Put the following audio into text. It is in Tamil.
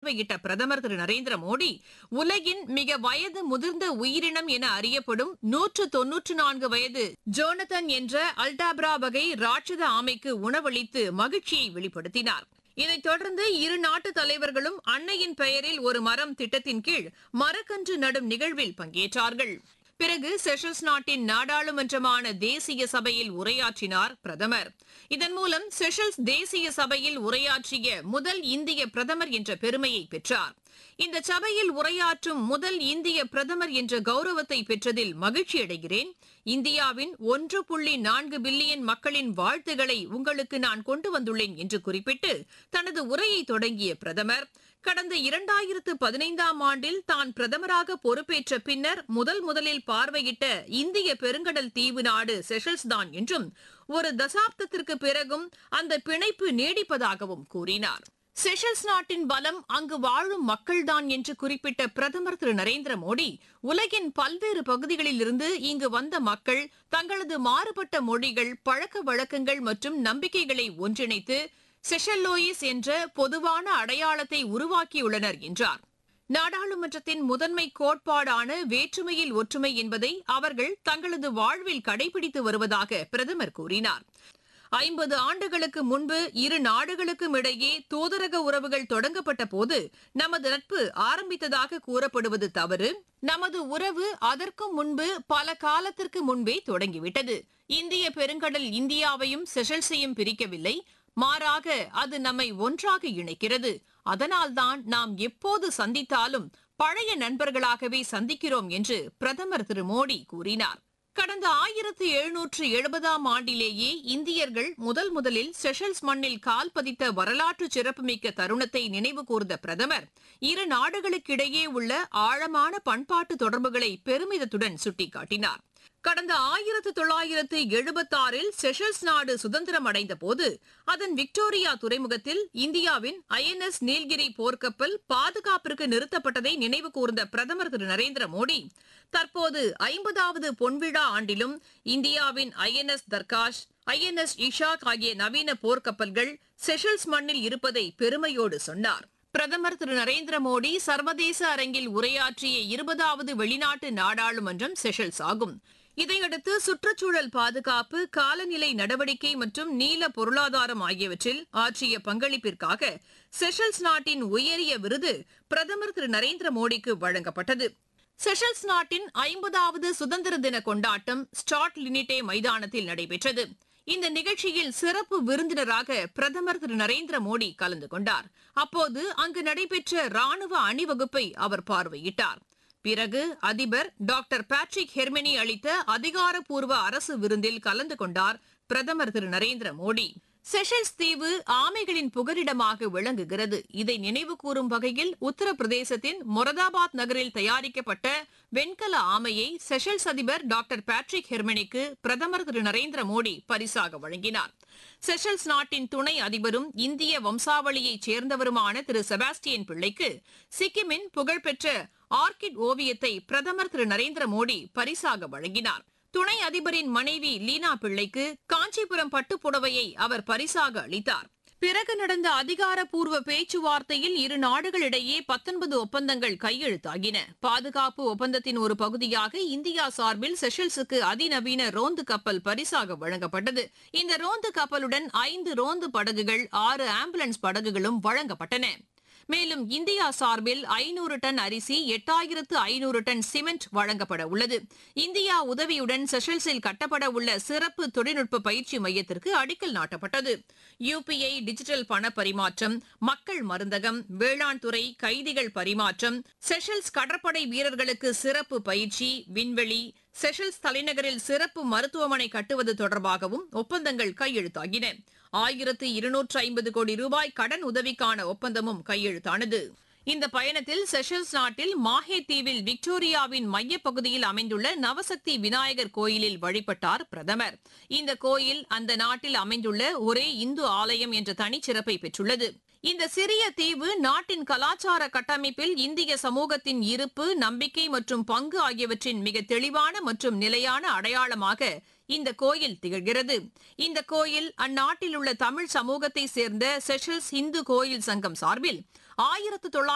பார்வையிட்ட பிரதமர் திரு நரேந்திர மோடி உலகின் மிக வயது முதிர்ந்த உயிரினம் என அறியப்படும் நூற்று தொன்னூற்று நான்கு வயது ஜோனதன் என்ற அல்டாப்ரா வகை ராட்சத ஆமைக்கு உணவளித்து மகிழ்ச்சியை வெளிப்படுத்தினார் இதைத் தொடர்ந்து இரு நாட்டு தலைவர்களும் அன்னையின் பெயரில் ஒரு மரம் திட்டத்தின் கீழ் மரக்கன்று நடும் நிகழ்வில் பங்கேற்றார்கள் பிறகு செஷல்ஸ் நாட்டின் நாடாளுமன்றமான தேசிய சபையில் உரையாற்றினார் பிரதமர் இதன் மூலம் செஷல்ஸ் தேசிய சபையில் உரையாற்றிய முதல் இந்திய பிரதமர் என்ற பெருமையை பெற்றார் இந்த சபையில் உரையாற்றும் முதல் இந்திய பிரதமர் என்ற கௌரவத்தை பெற்றதில் மகிழ்ச்சியடைகிறேன் இந்தியாவின் ஒன்று புள்ளி நான்கு பில்லியன் மக்களின் வாழ்த்துக்களை உங்களுக்கு நான் கொண்டு வந்துள்ளேன் என்று குறிப்பிட்டு தனது உரையை தொடங்கிய பிரதமர் கடந்த இரண்டாயிரத்து பதினைந்தாம் ஆண்டில் தான் பிரதமராக பொறுப்பேற்ற பின்னர் முதல் முதலில் பார்வையிட்ட இந்திய பெருங்கடல் தீவு நாடு செஷல்ஸ் தான் என்றும் ஒரு தசாப்தத்திற்கு பிறகும் அந்த பிணைப்பு நீடிப்பதாகவும் கூறினார் செஷல்ஸ் நாட்டின் பலம் அங்கு வாழும் மக்கள்தான் என்று குறிப்பிட்ட பிரதமர் திரு நரேந்திர மோடி உலகின் பல்வேறு பகுதிகளில் இருந்து இங்கு வந்த மக்கள் தங்களது மாறுபட்ட மொழிகள் பழக்க வழக்கங்கள் மற்றும் நம்பிக்கைகளை ஒன்றிணைத்து செஷல்லோயிஸ் என்ற பொதுவான அடையாளத்தை உருவாக்கியுள்ளனர் என்றார் நாடாளுமன்றத்தின் முதன்மை கோட்பாடான வேற்றுமையில் ஒற்றுமை என்பதை அவர்கள் தங்களது வாழ்வில் கடைபிடித்து வருவதாக பிரதமர் கூறினார் ஐம்பது ஆண்டுகளுக்கு முன்பு இரு நாடுகளுக்கும் இடையே தூதரக உறவுகள் தொடங்கப்பட்ட போது நமது நட்பு ஆரம்பித்ததாக கூறப்படுவது தவறு நமது உறவு அதற்கும் முன்பு பல காலத்திற்கு முன்பே தொடங்கிவிட்டது இந்திய பெருங்கடல் இந்தியாவையும் செஷல்ஸையும் பிரிக்கவில்லை மாறாக அது நம்மை ஒன்றாக இணைக்கிறது அதனால்தான் நாம் எப்போது சந்தித்தாலும் பழைய நண்பர்களாகவே சந்திக்கிறோம் என்று பிரதமர் திரு மோடி கூறினார் கடந்த ஆயிரத்து எழுநூற்று எழுபதாம் ஆண்டிலேயே இந்தியர்கள் முதல் முதலில் செஷல்ஸ் மண்ணில் கால் பதித்த வரலாற்று சிறப்புமிக்க தருணத்தை நினைவு கூர்ந்த பிரதமர் இரு நாடுகளுக்கிடையே உள்ள ஆழமான பண்பாட்டு தொடர்புகளை பெருமிதத்துடன் சுட்டிக்காட்டினார் கடந்த ஆயிரத்து தொள்ளாயிரத்து எழுபத்தாறில் செஷல்ஸ் நாடு சுதந்திரம் அடைந்த போது அதன் விக்டோரியா துறைமுகத்தில் இந்தியாவின் ஐஎன்எஸ் நீல்கிரி போர்க்கப்பல் பாதுகாப்பிற்கு நிறுத்தப்பட்டதை நினைவு கூர்ந்த பிரதமர் திரு நரேந்திர மோடி தற்போது ஐம்பதாவது பொன்விழா ஆண்டிலும் இந்தியாவின் ஐஎன்எஸ் தர்காஷ் ஐஎன்எஸ் இஷாக் ஆகிய நவீன போர்க்கப்பல்கள் செஷல்ஸ் மண்ணில் இருப்பதை பெருமையோடு சொன்னார் பிரதமர் திரு நரேந்திர மோடி சர்வதேச அரங்கில் உரையாற்றிய இருபதாவது வெளிநாட்டு நாடாளுமன்றம் செஷல்ஸ் ஆகும் இதையடுத்து சுற்றுச்சூழல் பாதுகாப்பு காலநிலை நடவடிக்கை மற்றும் நீல பொருளாதாரம் ஆகியவற்றில் ஆற்றிய பங்களிப்பிற்காக செஷல்ஸ் நாட்டின் உயரிய விருது பிரதமர் திரு நரேந்திர மோடிக்கு வழங்கப்பட்டது செஷல்ஸ் நாட்டின் ஐம்பதாவது சுதந்திர தின கொண்டாட்டம் ஸ்டாட் லினிட்டே மைதானத்தில் நடைபெற்றது இந்த நிகழ்ச்சியில் சிறப்பு விருந்தினராக பிரதமர் திரு நரேந்திர மோடி கலந்து கொண்டார் அப்போது அங்கு நடைபெற்ற ராணுவ அணிவகுப்பை அவர் பார்வையிட்டார் பிறகு அதிபர் டாக்டர் பேட்ரிக் ஹெர்மெனி அளித்த அதிகாரப்பூர்வ அரசு விருந்தில் கலந்து கொண்டார் பிரதமர் திரு நரேந்திர மோடி செஷல்ஸ் தீவு ஆமைகளின் புகலிடமாக விளங்குகிறது இதை நினைவு கூறும் வகையில் உத்தரப்பிரதேசத்தின் மொரதாபாத் நகரில் தயாரிக்கப்பட்ட வெண்கல ஆமையை செஷல்ஸ் அதிபர் டாக்டர் பேட்ரிக் ஹெர்மனிக்கு பிரதமர் திரு நரேந்திர மோடி பரிசாக வழங்கினார் செஷல்ஸ் நாட்டின் துணை அதிபரும் இந்திய வம்சாவளியைச் சேர்ந்தவருமான திரு செபாஸ்டியன் பிள்ளைக்கு சிக்கிமின் புகழ்பெற்ற ஆர்கிட் ஓவியத்தை பிரதமர் திரு நரேந்திர மோடி பரிசாக வழங்கினார் துணை அதிபரின் மனைவி லீனா பிள்ளைக்கு காஞ்சிபுரம் பட்டுப்புடவையை அவர் பரிசாக அளித்தார் பிறகு நடந்த அதிகாரப்பூர்வ பேச்சுவார்த்தையில் இரு நாடுகளிடையே பத்தொன்பது ஒப்பந்தங்கள் கையெழுத்தாகின பாதுகாப்பு ஒப்பந்தத்தின் ஒரு பகுதியாக இந்தியா சார்பில் செஷல்ஸுக்கு அதிநவீன ரோந்து கப்பல் பரிசாக வழங்கப்பட்டது இந்த ரோந்து கப்பலுடன் ஐந்து ரோந்து படகுகள் ஆறு ஆம்புலன்ஸ் படகுகளும் வழங்கப்பட்டன மேலும் இந்தியா சார்பில் ஐநூறு டன் அரிசி எட்டாயிரத்து ஐநூறு டன் சிமெண்ட் வழங்கப்பட உள்ளது இந்தியா உதவியுடன் செஷல்ஸில் கட்டப்பட உள்ள சிறப்பு தொழில்நுட்ப பயிற்சி மையத்திற்கு அடிக்கல் நாட்டப்பட்டது யுபிஐ டிஜிட்டல் பண பரிமாற்றம் மக்கள் மருந்தகம் வேளாண் துறை கைதிகள் பரிமாற்றம் செஷல்ஸ் கடற்படை வீரர்களுக்கு சிறப்பு பயிற்சி விண்வெளி செஷல்ஸ் தலைநகரில் சிறப்பு மருத்துவமனை கட்டுவது தொடர்பாகவும் ஒப்பந்தங்கள் கையெழுத்தாகின ஆயிரத்து இருநூற்று ஐம்பது கோடி ரூபாய் கடன் உதவிக்கான ஒப்பந்தமும் கையெழுத்தானது இந்த பயணத்தில் செஷல்ஸ் நாட்டில் மாஹே தீவில் விக்டோரியாவின் மையப்பகுதியில் அமைந்துள்ள நவசக்தி விநாயகர் கோயிலில் வழிபட்டார் பிரதமர் இந்த கோயில் அந்த நாட்டில் அமைந்துள்ள ஒரே இந்து ஆலயம் என்ற தனிச்சிறப்பை பெற்றுள்ளது இந்த சிறிய தீவு நாட்டின் கலாச்சார கட்டமைப்பில் இந்திய சமூகத்தின் இருப்பு நம்பிக்கை மற்றும் பங்கு ஆகியவற்றின் மிக தெளிவான மற்றும் நிலையான அடையாளமாக இந்த கோயில் திகழ்கிறது இந்த கோயில் அந்நாட்டில் உள்ள தமிழ் சமூகத்தை சேர்ந்த செஷல்ஸ் இந்து கோயில் சங்கம் சார்பில் ஆயிரத்து தொள்ளாயிரத்து